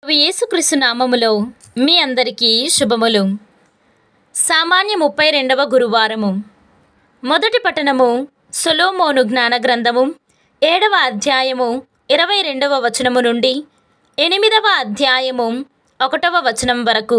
ప్రభు యేసుక్రీస్తు నామములో మీ అందరికీ శుభములు సామాన్య ముప్పై రెండవ గురువారము మొదటి పట్టణము సొలోమోను జ్ఞాన గ్రంథము ఏడవ అధ్యాయము ఇరవై రెండవ వచనము నుండి ఎనిమిదవ అధ్యాయము ఒకటవ వచనం వరకు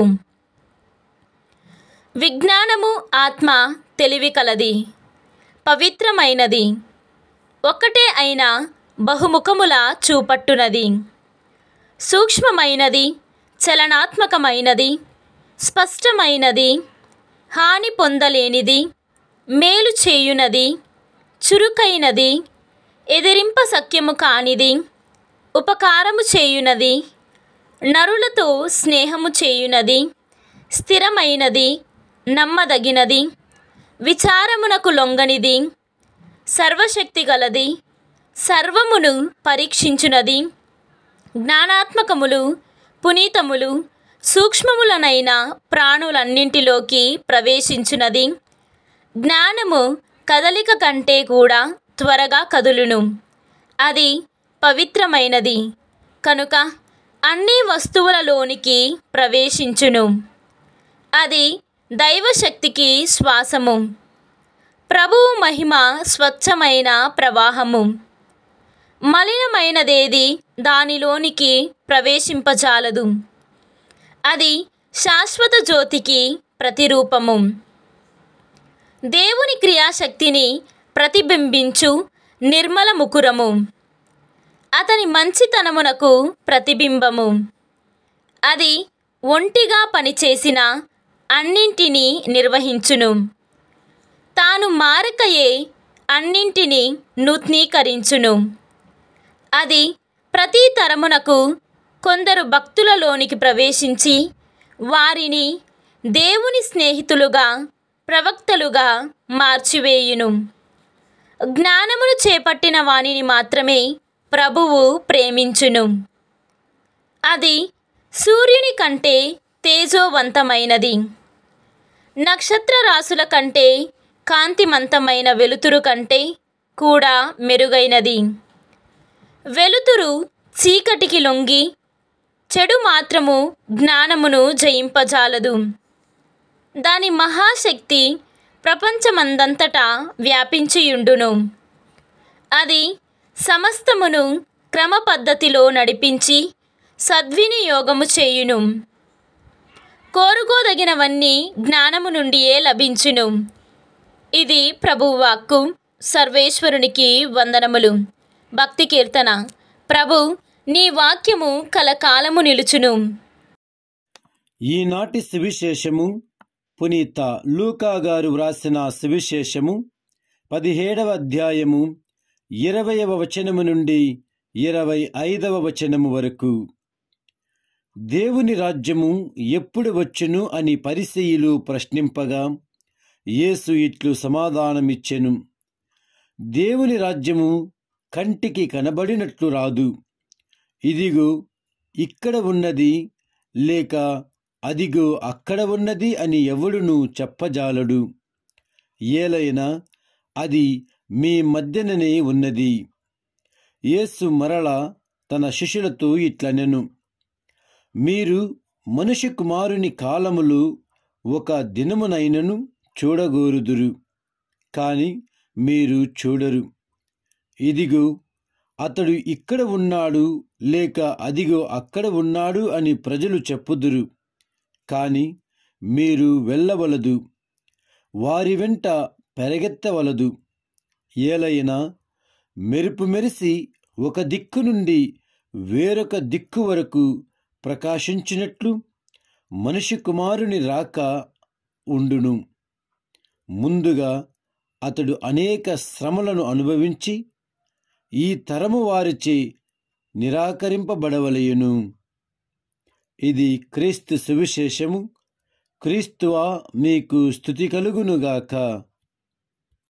విజ్ఞానము ఆత్మ తెలివి కలది పవిత్రమైనది ఒక్కటే అయిన బహుముఖముల చూపట్టునది సూక్ష్మమైనది చలనాత్మకమైనది స్పష్టమైనది హాని పొందలేనిది మేలు చేయునది చురుకైనది ఎదిరింప సఖ్యము కానిది ఉపకారము చేయునది నరులతో స్నేహము చేయునది స్థిరమైనది నమ్మదగినది విచారమునకు లొంగనిది సర్వశక్తి గలది సర్వమును పరీక్షించునది జ్ఞానాత్మకములు పునీతములు సూక్ష్మములనైన ప్రాణులన్నింటిలోకి ప్రవేశించునది జ్ఞానము కదలిక కంటే కూడా త్వరగా కదులును అది పవిత్రమైనది కనుక అన్ని వస్తువులలోనికి ప్రవేశించును అది దైవశక్తికి శ్వాసము ప్రభువు మహిమ స్వచ్ఛమైన ప్రవాహము మలినమైనదేది దానిలోనికి ప్రవేశింపజాలదు అది శాశ్వత జ్యోతికి ప్రతిరూపము దేవుని క్రియాశక్తిని ప్రతిబింబించు నిర్మల ముకురము అతని మంచితనమునకు ప్రతిబింబము అది ఒంటిగా పనిచేసిన అన్నింటినీ నిర్వహించును తాను మారకయే అన్నింటినీ నూత్నీకరించును అది ప్రతి తరమునకు కొందరు భక్తులలోనికి ప్రవేశించి వారిని దేవుని స్నేహితులుగా ప్రవక్తలుగా మార్చివేయును జ్ఞానమును చేపట్టిన వానిని మాత్రమే ప్రభువు ప్రేమించును అది సూర్యుని కంటే తేజోవంతమైనది నక్షత్ర రాసుల కంటే కాంతిమంతమైన వెలుతురు కంటే కూడా మెరుగైనది వెలుతురు చీకటికి లొంగి చెడు మాత్రము జ్ఞానమును జయింపజాలదు దాని మహాశక్తి ప్రపంచమందంతటా వ్యాపించియుండును అది సమస్తమును క్రమ పద్ధతిలో నడిపించి సద్వినియోగము చేయును కోరుకోదగినవన్నీ జ్ఞానము నుండియే లభించును ఇది ప్రభువు వాక్కు సర్వేశ్వరునికి వందనములు భక్తి కీర్తన ప్రభు నీ వాక్యము కలకాలము నిలుచును ఈనాటి సువిశేషము పునీత లూకా గారు వ్రాసిన సువిశేషము పదిహేడవ అధ్యాయము ఇరవయవ వచనము నుండి ఇరవై ఐదవ వచనము వరకు దేవుని రాజ్యము ఎప్పుడు వచ్చును అని పరిసెయులు ప్రశ్నింపగా యేసు ఇట్లు సమాధానమిచ్చెను దేవుని రాజ్యము కంటికి కనబడినట్లు రాదు ఇదిగో ఇక్కడ ఉన్నది లేక అదిగో అక్కడ ఉన్నది అని ఎవడును చెప్పజాలడు ఏలైనా అది మీ మధ్యననే ఉన్నది యేసు మరల తన శిష్యులతో ఇట్లనెను మీరు మనుష్య కుమారుని కాలములు ఒక దినమునైనను చూడగోరుదురు కాని మీరు చూడరు ఇదిగో అతడు ఇక్కడ ఉన్నాడు లేక అదిగో అక్కడ ఉన్నాడు అని ప్రజలు చెప్పుదురు కాని మీరు వెళ్ళవలదు వారి వెంట పెరగెత్తవలదు ఏలైనా మెరుపు మెరిసి ఒక దిక్కు నుండి వేరొక దిక్కు వరకు ప్రకాశించినట్లు మనిషి కుమారుని రాక ఉండును ముందుగా అతడు అనేక శ్రమలను అనుభవించి ఈ తరము వారిచే నిరాకరింపబడవలయును ఇది క్రీస్తు సువిశేషము క్రీస్తువా మీకు స్థుతి కలుగునుగాక